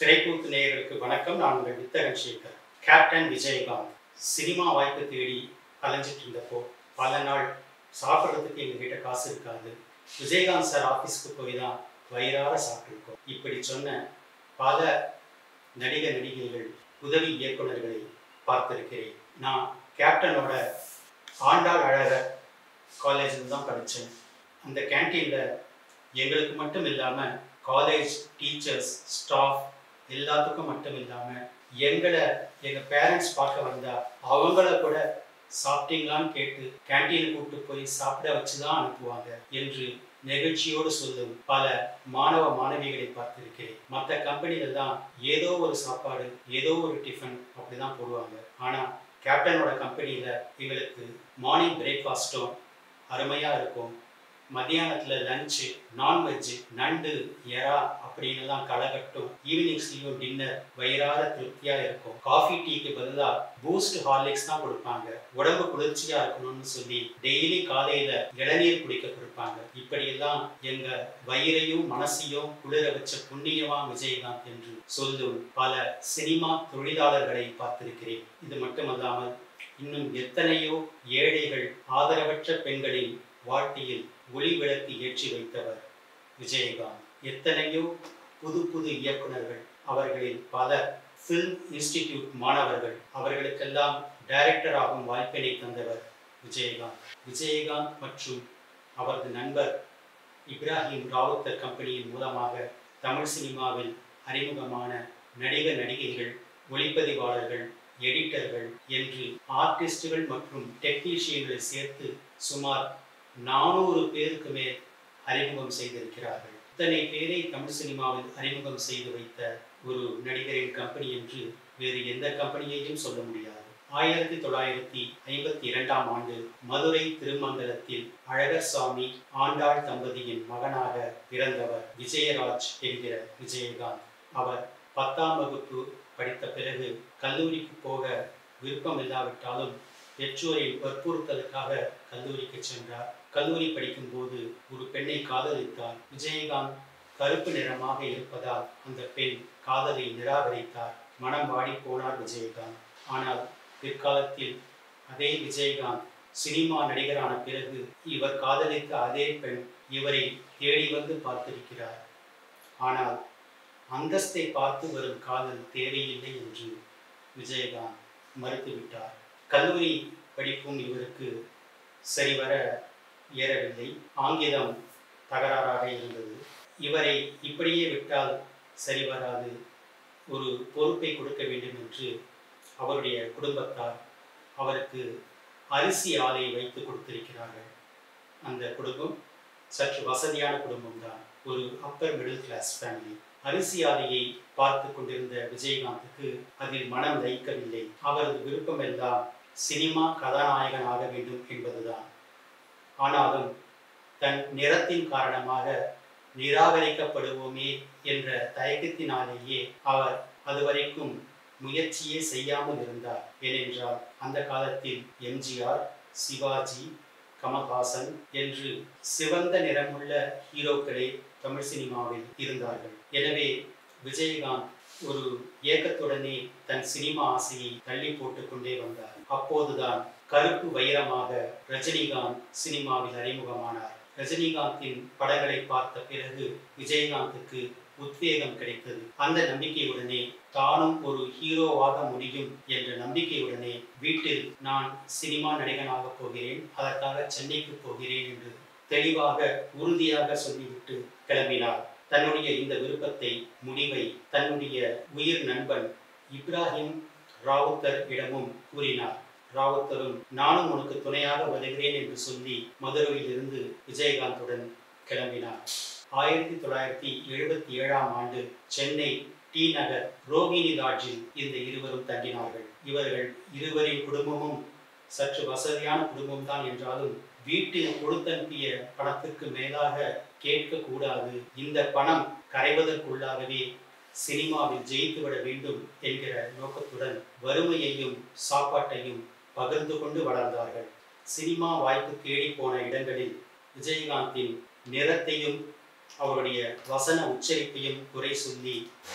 திரைக்கூத்து நேயர்களுக்கு வணக்கம் நான் உங்கள் வித்தகன் சேகர் கேப்டன் விஜயகாந்த் சினிமா வாய்ப்பு தேடி அலைஞ்சிட்டு இருந்தப்போ பல நாள் சாப்பிட்றதுக்கு எங்ககிட்ட காசு இருக்காது விஜயகாந்த் சார் ஆஃபீஸ்க்கு போய் தான் வயிறார சாப்பிட்ருக்கோம் இப்படி சொன்ன பல நடிக நடிகைகள் உதவி இயக்குனர்களை பார்த்திருக்கிறேன் நான் கேப்டனோட ஆண்டாள் அழகர் காலேஜில் தான் படித்தேன் அந்த கேன்டீனில் எங்களுக்கு மட்டும் இல்லாமல் காலேஜ் டீச்சர்ஸ் ஸ்டாஃப் எல்லாத்துக்கும் மட்டும் இல்லாமல் எங்களை எங்கள் பேரண்ட்ஸ் பார்க்க வந்தா அவங்கள கூட சாப்பிட்டீங்களான்னு கேட்டு கேன்டீன் கூப்பிட்டு போய் சாப்பிட வச்சு தான் அனுப்புவாங்க என்று நெகிழ்ச்சியோடு சொல்லும் பல மாணவ மாணவிகளை பார்த்திருக்கிறேன் மற்ற கம்பெனில தான் ஏதோ ஒரு சாப்பாடு ஏதோ ஒரு டிஃபன் அப்படிதான் போடுவாங்க ஆனால் கேப்டனோட கம்பெனியில் எங்களுக்கு மார்னிங் பிரேக்ஃபாஸ்ட்டும் அருமையாக இருக்கும் மத்தியானத்தில் லஞ்சு நான்வெஜ்ஜு நண்டு எறா அப்படின்னு தான் களைகட்டும் ஈவினிங்ஸ்லேயும் டின்னர் வயிறார திருப்தியாக இருக்கும் காஃபி டீக்கு பதிலாக பூஸ்ட் ஹார்லிக்ஸ் தான் கொடுப்பாங்க உடம்பு குளிர்ச்சியாக இருக்கணும்னு சொல்லி டெய்லி காலையில் இளநீர் குடிக்க கொடுப்பாங்க இப்படியெல்லாம் எங்கள் வயிறையும் மனசையும் குளிர வச்ச புண்ணியமா விஜயகாந்த் என்று சொல்லும் பல சினிமா தொழிலாளர்களை பார்த்திருக்கிறேன் இது மட்டுமல்லாமல் இன்னும் எத்தனையோ ஏழைகள் ஆதரவற்ற பெண்களின் வாழ்க்கையில் ஒளி விளக்கு ஏற்றி வைத்தவர் விஜயகாந்த் எத்தனையோ புது புது இயக்குனர்கள் அவர்களில் பலர் ஃபில்ம் இன்ஸ்டிடியூட் மாணவர்கள் அவர்களுக்கெல்லாம் டைரக்டர் ஆகும் வாய்ப்பினை தந்தவர் விஜயகாந்த் விஜயகாந்த் மற்றும் அவரது நண்பர் இப்ராஹிம் ராவுத்தர் கம்பெனியின் மூலமாக தமிழ் சினிமாவில் அறிமுகமான நடிக நடிகைகள் ஒளிப்பதிவாளர்கள் எடிட்டர்கள் என்று ஆர்டிஸ்டுகள் மற்றும் டெக்னீஷியன்களை சேர்த்து சுமார் நானூறு பேருக்கு மேல் அறிமுகம் செய்திருக்கிறார்கள் இத்தனை பேரை தமிழ் சினிமாவில் அறிமுகம் செய்து வைத்த ஒரு நடிகரின் கம்பெனி என்று வேறு எந்த கம்பெனியையும் சொல்ல முடியாது ஆயிரத்தி தொள்ளாயிரத்தி ஐம்பத்தி இரண்டாம் ஆண்டு மதுரை திருமங்கலத்தில் அழகர்சாமி ஆண்டாள் தம்பதியின் மகனாக பிறந்தவர் விஜயராஜ் என்கிற விஜயகாந்த் அவர் பத்தாம் வகுப்பு படித்த பிறகு கல்லூரிக்கு போக விருப்பம் இல்லாவிட்டாலும் பெற்றோரின் வற்புறுத்தலுக்காக கல்லூரிக்கு சென்றார் கல்லூரி படிக்கும்போது ஒரு பெண்ணை காதலித்தார் விஜயகாந்த் கருப்பு நிறமாக இருப்பதால் அந்த பெண் காதலை நிராகரித்தார் மனம் வாடி போனார் விஜயகாந்த் ஆனால் பிற்காலத்தில் அதே விஜயகாந்த் சினிமா நடிகரான பிறகு இவர் காதலித்த அதே பெண் இவரை தேடி வந்து பார்த்திருக்கிறார் ஆனால் அந்தஸ்தை பார்த்து வரும் காதல் தேவையில்லை என்று விஜயகாந்த் மறுத்துவிட்டார் கல்லூரி படிப்பும் இவருக்கு சரிவர ஏறவில்லை ஆங்கிலம் தகராறாக இருந்தது இவரை இப்படியே விட்டால் சரி வராது ஒரு பொறுப்பை கொடுக்க வேண்டும் என்று அவருடைய குடும்பத்தார் அவருக்கு அரிசி ஆலை வைத்து கொடுத்திருக்கிறார்கள் அந்த குடும்பம் சற்று வசதியான குடும்பம்தான் ஒரு அப்பர் மிடில் கிளாஸ் ஃபேமிலி அரிசி ஆலையை பார்த்து கொண்டிருந்த விஜயகாந்துக்கு அதில் மனம் லயிக்கவில்லை அவரது விருப்பமெல்லாம் சினிமா கதாநாயகன் ஆக வேண்டும் என்பதுதான் ஆனாலும் தன் நிறத்தின் காரணமாக நிராகரிக்கப்படுவோமே என்ற தயக்கத்தினாலேயே அவர் அதுவரைக்கும் முயற்சியே செய்யாமல் இருந்தார் ஏனென்றால் அந்த காலத்தில் எம்ஜிஆர் சிவாஜி கமல்ஹாசன் என்று சிவந்த நிறமுள்ள ஹீரோக்களே தமிழ் சினிமாவில் இருந்தார்கள் எனவே விஜயகாந்த் ஒரு ஏக்கத்துடனே தன் சினிமா ஆசையை தள்ளி போட்டுக் கொண்டே வந்தார் அப்போதுதான் கருப்பு வைரமாக ரஜினிகாந்த் சினிமாவில் அறிமுகமானார் ரஜினிகாந்தின் படங்களை பார்த்த பிறகு விஜயகாந்துக்கு உத்வேகம் கிடைத்தது அந்த நம்பிக்கையுடனே தானும் ஒரு ஹீரோவாக முடியும் என்ற நம்பிக்கையுடனே வீட்டில் நான் சினிமா நடிகனாக போகிறேன் அதற்காக சென்னைக்கு போகிறேன் என்று தெளிவாக உறுதியாக சொல்லிவிட்டு கிளம்பினார் தன்னுடைய இந்த விருப்பத்தை முடிவை தன்னுடைய உயிர் நண்பன் இப்ராஹிம் ராவுத்தர் இடமும் கூறினார் ராவுத்தரும் நானும் உனக்கு துணையாக வருகிறேன் என்று சொல்லி மதுரையிலிருந்து விஜயகாந்துடன் கிளம்பினார் ஆயிரத்தி தொள்ளாயிரத்தி எழுபத்தி ஏழாம் ஆண்டு சென்னை டி நகர் ரோகிணி லாட்ஜில் இந்த இருவரும் தங்கினார்கள் இவர்கள் இருவரின் குடும்பமும் சற்று வசதியான குடும்பம்தான் என்றாலும் வீட்டில் கொடுத்தனுப்பிய பணத்துக்கு மேலாக கேட்கக்கூடாது இந்த பணம் கரைவதற்குள்ளாகவே சினிமாவில் ஜெயித்துவிட வேண்டும் என்கிற நோக்கத்துடன் வறுமையையும் சாப்பாட்டையும் பகிர்ந்து கொண்டு வளர்ந்தார்கள் சினிமா வாய்ப்பு தேடி போன இடங்களில் விஜயகாந்தின் நிறத்தையும் அவருடைய வசன உச்சரிப்பையும் குறை சொல்லி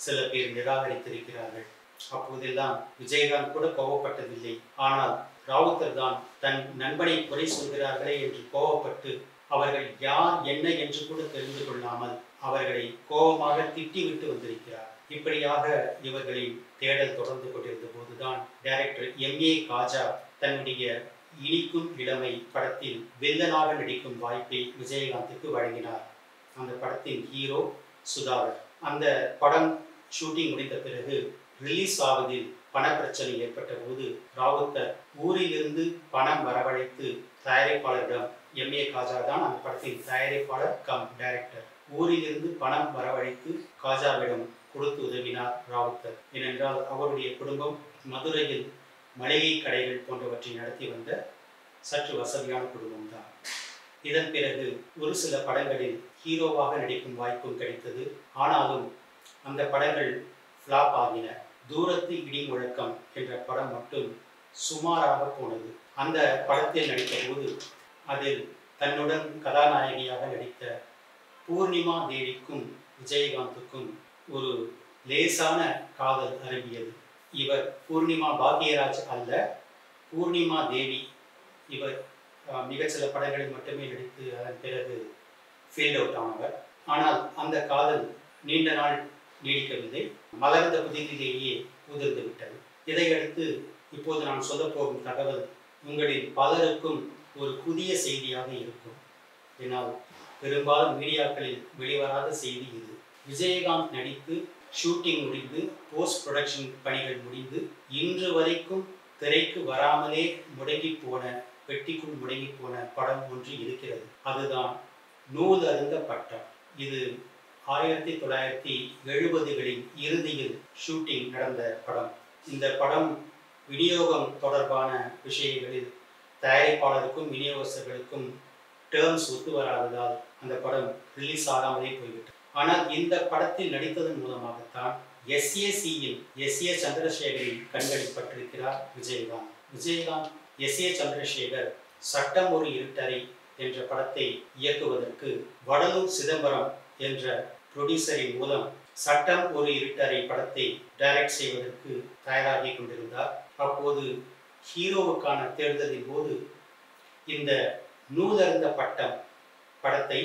சில பேர் நிராகரித்திருக்கிறார்கள் அப்போதெல்லாம் விஜயகாந்த் கூட கோவப்பட்டதில்லை ஆனால் ராவுத்தர் தான் தன் நண்பனை குறை சொல்கிறார்களே என்று கோவப்பட்டு அவர்கள் யார் என்ன என்று கூட தெரிந்து கொள்ளாமல் அவர்களை கோபமாக திட்டிவிட்டு வந்திருக்கிறார் இப்படியாக இவர்களின் தேடல் தொடர்ந்து கொண்டிருந்த போதுதான் டைரக்டர் எம் ஏ காஜா தன்னுடைய இனிக்கும் இளமை படத்தில் வில்லனாக நடிக்கும் வாய்ப்பை விஜயகாந்துக்கு வழங்கினார் அந்த படத்தின் ஹீரோ சுதாகர் அந்த படம் ஷூட்டிங் முடிந்த பிறகு ரிலீஸ் ஆவதில் பணப்பிரச்சனை ஏற்பட்ட போது ராவுத்தர் ஊரிலிருந்து பணம் வரவழைத்து தயாரிப்பாளரிடம் எம் ஏ காஜா தான் அந்த படத்தின் தயாரிப்பாளர் கம் டைரக்டர் ஊரிலிருந்து பணம் வரவழைத்து காஜாவிடம் கொடுத்து உதவினார் ராவுத்தர் ஏனென்றால் அவருடைய குடும்பம் மதுரையில் மளிகை கடைகள் போன்றவற்றை நடத்தி வந்த சற்று வசதியான குடும்பம்தான் இதன் பிறகு ஒரு சில படங்களில் ஹீரோவாக நடிக்கும் வாய்ப்பும் கிடைத்தது ஆனாலும் அந்த படங்கள் ஃப்ளாப் ஆகின தூரத்து இடி முழக்கம் என்ற படம் மட்டும் சுமாராக போனது அந்த படத்தில் நடித்த போது அதில் தன்னுடன் கதாநாயகியாக நடித்த பூர்ணிமா தேவிக்கும் விஜயகாந்துக்கும் ஒரு லேசான காதல் அரும்பியது இவர் பூர்ணிமா பாக்யராஜ் அல்ல பூர்ணிமா தேவி இவர் அஹ், மிகச் சில படங்களில் மட்டுமே நடித்து அதன் பிறகு ஃபீல்ட் அவுட் ஆனவர் ஆனால் அந்த காதல் நீண்ட நாள் நீடிக்கவில்லை மலர்ந்த புதிதிலேயே உதிர்ந்து விட்டது இதையடுத்து இப்போது நான் சொல்லப் போகும் தகவல் உங்களில் பலருக்கும் ஒரு புதிய செய்தியாக இருக்கும் ஏனால் பெரும்பாலும் மீடியாக்களில் வெளிவராத செய்தி இது விஜயகாந்த் நடித்து ஷூட்டிங் முடிந்து போஸ்ட் ப்ரொடக்ஷன் பணிகள் முடிந்து இன்று வரைக்கும் திரைக்கு வராமலே முடங்கி போன பெட்டிக்குள் முடங்கி போன படம் ஒன்று இருக்கிறது அதுதான் நூல் அருந்த பட்டம் இது ஆயிரத்தி தொள்ளாயிரத்தி எழுபதுகளின் இறுதியில் ஷூட்டிங் நடந்த படம் இந்த படம் விநியோகம் தொடர்பான விஷயங்களில் தயாரிப்பாளருக்கும் விநியோகஸ்தர்களுக்கும் டேர்ம்ஸ் ஒத்து வராததால் அந்த படம் ரிலீஸ் ஆகாமலே போய்விட்டது ஆனால் இந்த படத்தில் நடித்ததன் மூலமாகத்தான் எஸ்ஏசியில் எஸ் ஏ சந்திரசேகரின் கண்களில் பட்டிருக்கிறார் விஜயகாந்த் விஜயகாந்த் எஸ் ஏ சந்திரசேகர் சட்டம் ஒரு இருட்டறை என்ற படத்தை இயக்குவதற்கு வடலூர் சிதம்பரம் என்ற ப்ரொடியூசரின் மூலம் சட்டம் ஒரு இருட்டறை படத்தை டைரக்ட் செய்வதற்கு தயாராகி கொண்டிருந்தார் அப்போது ஹீரோவுக்கான தேர்தலின் போது இந்த நூலருந்த பட்டம் படத்தை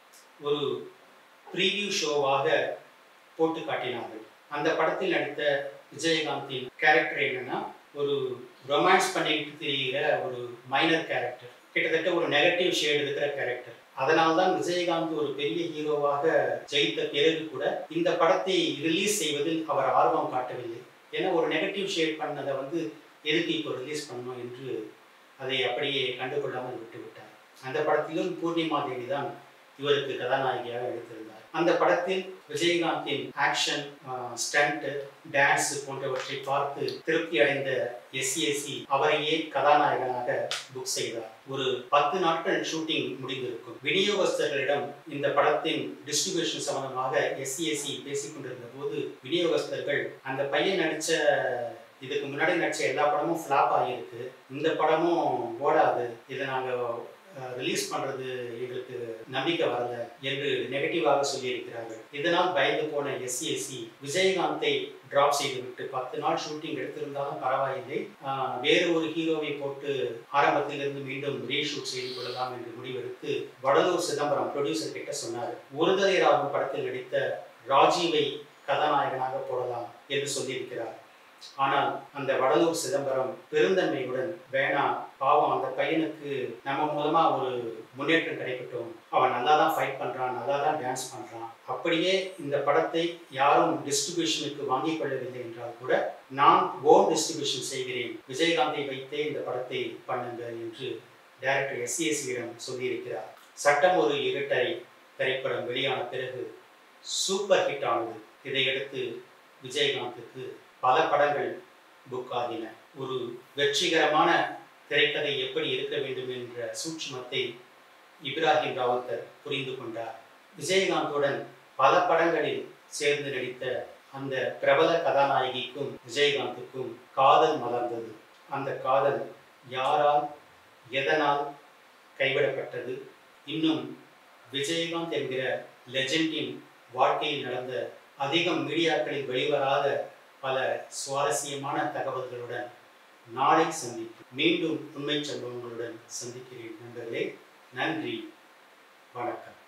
ஒரு ப்ரீவியூ ஷோவாக போட்டு காட்டினார்கள் அந்த படத்தில் நடித்த விஜயகாந்தின் கேரக்டர் என்னன்னா ஒரு ரொமான்ஸ் பண்ணிட்டு திரிகிற ஒரு மைனர் கேரக்டர் கிட்டத்தட்ட ஒரு நெகட்டிவ் ஷேடு இருக்கிற கேரக்டர் அதனால்தான் விஜயகாந்த் ஒரு பெரிய ஹீரோவாக ஜெயித்த பிறகு கூட இந்த படத்தை ரிலீஸ் செய்வதில் அவர் ஆர்வம் காட்டவில்லை ஏன்னா ஒரு நெகட்டிவ் ஷேட் பண்ணதை வந்து எதுக்கு இப்போ ரிலீஸ் பண்ணணும் என்று அதை அப்படியே கண்டுகொள்ளாமல் விட்டு விட்டார் அந்த படத்திலும் பூர்ணிமா தேவி தான் இவருக்கு கதாநாயகியாக நடித்திருந்தார் அந்த படத்தில் விஜயகாந்தின் ஆக்ஷன் ஸ்டண்ட் டான்ஸ் போன்றவற்றை பார்த்து திருப்தி அடைந்த எஸ்ஏசி அவரையே கதாநாயகனாக புக் செய்தார் ஒரு பத்து நாட்கள் ஷூட்டிங் முடிந்திருக்கும் விநியோகஸ்தர்களிடம் இந்த படத்தின் டிஸ்ட்ரிபியூஷன் சம்பந்தமாக எஸ்சிஎஸ்சி பேசிக் கொண்டிருந்த போது விநியோகஸ்தர்கள் அந்த பையன் நடிச்ச இதுக்கு முன்னாடி நடிச்ச எல்லா படமும் ஃப்ளாப் ஆகியிருக்கு இந்த படமும் ஓடாது இதை நாங்கள் ரிலீஸ் பண்றது எங்களுக்கு நம்பிக்கை வரல என்று நெகட்டிவாக சொல்லியிருக்கிறார்கள் இதனால் பயந்து போன எஸ்சிஎஸ்சி விஜயகாந்தை டிராப் செய்துவிட்டு பத்து நாள் ஷூட்டிங் எடுத்திருந்தாலும் பரவாயில்லை ஆஹ் வேறு ஒரு ஹீரோவை போட்டு ஆரம்பத்திலிருந்து மீண்டும் ரீஷூட் செய்து கொள்ளலாம் என்று முடிவெடுத்து வடலூர் சிதம்பரம் ப்ரொடியூசர் கிட்ட சொன்னார் ஒருதலை ராகும் படத்தில் நடித்த ராஜீவை கதாநாயகனாக போடலாம் என்று சொல்லியிருக்கிறார் ஆனால் அந்த வடலூர் சிதம்பரம் பெருந்தன்மையுடன் வேணாம் பாவம் அந்த பையனுக்கு நம்ம மூலமா ஒரு முன்னேற்றம் கிடைக்கட்டும் அவன் நல்லா தான் ஃபைட் பண்றான் நல்லா தான் டான்ஸ் பண்றான் அப்படியே இந்த படத்தை யாரும் டிஸ்ட்ரிபியூஷனுக்கு வாங்கிக் கொள்ளவில்லை என்றால் கூட நான் ஓன் டிஸ்ட்ரிபியூஷன் செய்கிறேன் விஜயகாந்தை வைத்தே இந்த படத்தை பண்ணுங்கள் என்று டைரக்டர் எஸ்சிஎஸ்சியிடம் சொல்லியிருக்கிறார் சட்டம் ஒரு இரட்டை திரைப்படம் வெளியான பிறகு சூப்பர் ஹிட் ஆனது இதையடுத்து விஜயகாந்துக்கு பல படங்கள் புக் ஆகின ஒரு வெற்றிகரமான திரைக்கதை எப்படி இருக்க வேண்டும் என்ற சூட்சுமத்தை இப்ராஹிம் ராவுத்தர் புரிந்து கொண்டார் விஜயகாந்துடன் பல படங்களில் சேர்ந்து நடித்த அந்த பிரபல கதாநாயகிக்கும் விஜயகாந்துக்கும் காதல் மலர்ந்தது அந்த காதல் யாரால் எதனால் கைவிடப்பட்டது இன்னும் விஜயகாந்த் என்கிற லெஜெண்டின் வாழ்க்கையில் நடந்த அதிகம் மீடியாக்களில் வெளிவராத பல சுவாரஸ்யமான தகவல்களுடன் நாளை சந்திப்போம் மீண்டும் உண்மை சம்பவங்களுடன் சந்திக்கிறேன் நண்பர்களே நன்றி வணக்கம்